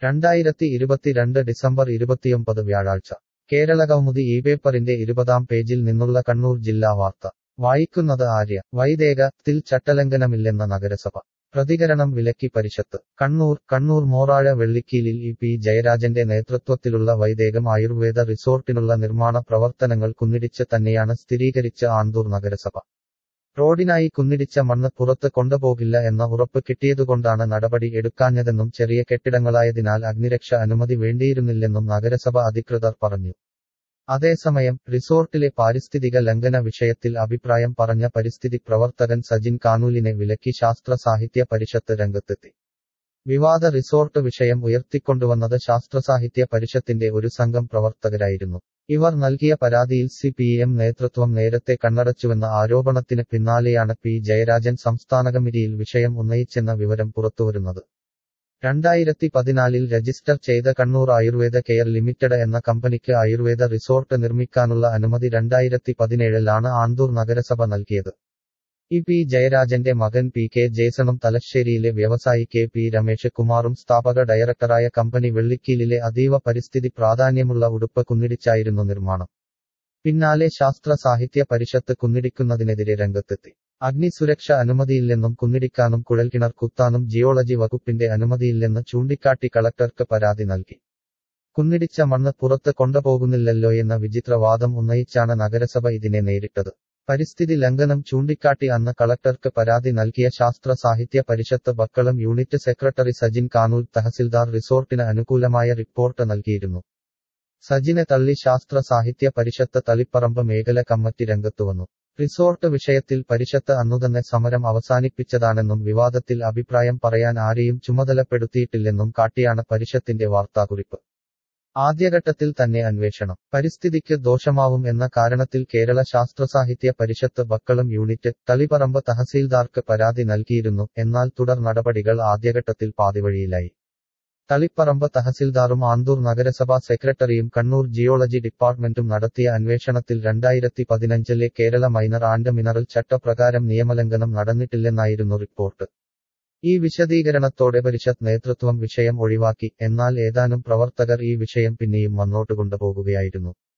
രണ്ടായിരത്തി ഇരുപത്തിരണ്ട് ഡിസംബർ ഇരുപത്തിയൊമ്പത് വ്യാഴാഴ്ച കേരളകൗമുദി ഈ പേപ്പറിന്റെ ഇരുപതാം പേജിൽ നിന്നുള്ള കണ്ണൂർ ജില്ലാ വാർത്ത വായിക്കുന്നത് ആര്യ വൈദേക ത്തിൽ ചട്ടലംഘനമില്ലെന്ന നഗരസഭ പ്രതികരണം വിലക്കി പരിഷത്ത് കണ്ണൂർ കണ്ണൂർ മോറാഴ വെള്ളിക്കീലിൽ ഇ പി ജയരാജന്റെ നേതൃത്വത്തിലുള്ള വൈദേകം ആയുർവേദ റിസോർട്ടിനുള്ള നിർമ്മാണ പ്രവർത്തനങ്ങൾ കുന്നിടിച്ച് തന്നെയാണ് സ്ഥിരീകരിച്ച ആന്തൂർ നഗരസഭ റോഡിനായി കുന്നിടിച്ച മണ്ണ് പുറത്ത് കൊണ്ടുപോകില്ല എന്ന ഉറപ്പ് കിട്ടിയതുകൊണ്ടാണ് നടപടി എടുക്കാഞ്ഞതെന്നും ചെറിയ കെട്ടിടങ്ങളായതിനാൽ അഗ്നിരക്ഷ അനുമതി വേണ്ടിയിരുന്നില്ലെന്നും നഗരസഭ അധികൃതർ പറഞ്ഞു അതേസമയം റിസോർട്ടിലെ പാരിസ്ഥിതിക ലംഘന വിഷയത്തിൽ അഭിപ്രായം പറഞ്ഞ പരിസ്ഥിതി പ്രവർത്തകൻ സജിൻ കാനൂലിനെ വിലക്കി ശാസ്ത്ര സാഹിത്യ പരിഷത്ത് രംഗത്തെത്തി വിവാദ റിസോർട്ട് വിഷയം ഉയർത്തിക്കൊണ്ടുവന്നത് ശാസ്ത്രസാഹിത്യ പരിഷത്തിന്റെ ഒരു സംഘം പ്രവർത്തകരായിരുന്നു ഇവർ നൽകിയ പരാതിയിൽ സി പി എം നേതൃത്വം നേരത്തെ കണ്ണടച്ചുവെന്ന ആരോപണത്തിന് പിന്നാലെയാണ് പി ജയരാജൻ സംസ്ഥാന കമ്മിറ്റിയിൽ വിഷയം ഉന്നയിച്ചെന്ന വിവരം പുറത്തുവരുന്നത് രണ്ടായിരത്തി പതിനാലിൽ രജിസ്റ്റർ ചെയ്ത കണ്ണൂർ ആയുർവേദ കെയർ ലിമിറ്റഡ് എന്ന കമ്പനിക്ക് ആയുർവേദ റിസോർട്ട് നിർമ്മിക്കാനുള്ള അനുമതി രണ്ടായിരത്തി പതിനേഴിലാണ് ആന്തൂർ നഗരസഭ നൽകിയത് ഇ പി ജയരാജന്റെ മകൻ പി കെ ജേസണും തലശ്ശേരിയിലെ വ്യവസായി കെ പി രമേശ് കുമാറും സ്ഥാപക ഡയറക്ടറായ കമ്പനി വെള്ളിക്കീലിലെ അതീവ പരിസ്ഥിതി പ്രാധാന്യമുള്ള ഉടുപ്പ് കുന്നിടിച്ചായിരുന്നു നിർമ്മാണം പിന്നാലെ ശാസ്ത്ര സാഹിത്യ പരിഷത്ത് കുന്നിടിക്കുന്നതിനെതിരെ രംഗത്തെത്തി അഗ്നി സുരക്ഷ അനുമതിയില്ലെന്നും കുന്നിടിക്കാനും കുഴൽക്കിണർ കുത്താനും ജിയോളജി വകുപ്പിന്റെ അനുമതിയില്ലെന്ന് ചൂണ്ടിക്കാട്ടി കളക്ടർക്ക് പരാതി നൽകി കുന്നിടിച്ച മണ്ണ് പുറത്ത് കൊണ്ടുപോകുന്നില്ലല്ലോ എന്ന വിചിത്രവാദം ഉന്നയിച്ചാണ് നഗരസഭ ഇതിനെ നേരിട്ടത് പരിസ്ഥിതി ലംഘനം ചൂണ്ടിക്കാട്ടി അന്ന് കളക്ടർക്ക് പരാതി നൽകിയ ശാസ്ത്ര സാഹിത്യ പരിഷത്ത് ബക്കളം യൂണിറ്റ് സെക്രട്ടറി സജിൻ കാനൂൽ തഹസിൽദാർ റിസോർട്ടിന് അനുകൂലമായ റിപ്പോർട്ട് നൽകിയിരുന്നു സജിനെ തള്ളി ശാസ്ത്ര സാഹിത്യ പരിഷത്ത് തളിപ്പറമ്പ് മേഖല കമ്മിറ്റി രംഗത്തുവന്നു റിസോർട്ട് വിഷയത്തിൽ പരിഷത്ത് അന്നുതന്നെ സമരം അവസാനിപ്പിച്ചതാണെന്നും വിവാദത്തിൽ അഭിപ്രായം പറയാൻ ആരെയും ചുമതലപ്പെടുത്തിയിട്ടില്ലെന്നും കാട്ടിയാണ് പരിഷത്തിന്റെ വാർത്താക്കുറിപ്പ് ആദ്യഘട്ടത്തിൽ തന്നെ അന്വേഷണം പരിസ്ഥിതിക്ക് ദോഷമാവും എന്ന കാരണത്തിൽ കേരള ശാസ്ത്രസാഹിത്യ പരിഷത്ത് ബക്കളം യൂണിറ്റ് തളിപറമ്പ് തഹസീൽദാർക്ക് പരാതി നൽകിയിരുന്നു എന്നാൽ തുടർ നടപടികൾ ആദ്യഘട്ടത്തിൽ പാതിവഴിയിലായി തളിപ്പറമ്പ് തഹസിൽദാറും ആന്തൂർ നഗരസഭാ സെക്രട്ടറിയും കണ്ണൂർ ജിയോളജി ഡിപ്പാർട്ട്മെന്റും നടത്തിയ അന്വേഷണത്തിൽ രണ്ടായിരത്തി പതിനഞ്ചിലെ കേരള മൈനർ ആൻഡ് മിനറൽ ചട്ടപ്രകാരം നിയമലംഘനം നടന്നിട്ടില്ലെന്നായിരുന്നു റിപ്പോർട്ട് ഈ വിശദീകരണത്തോടെ പരിഷത്ത് നേതൃത്വം വിഷയം ഒഴിവാക്കി എന്നാൽ ഏതാനും പ്രവർത്തകർ ഈ വിഷയം പിന്നെയും മുന്നോട്ട് കൊണ്ടുപോകുകയായിരുന്നു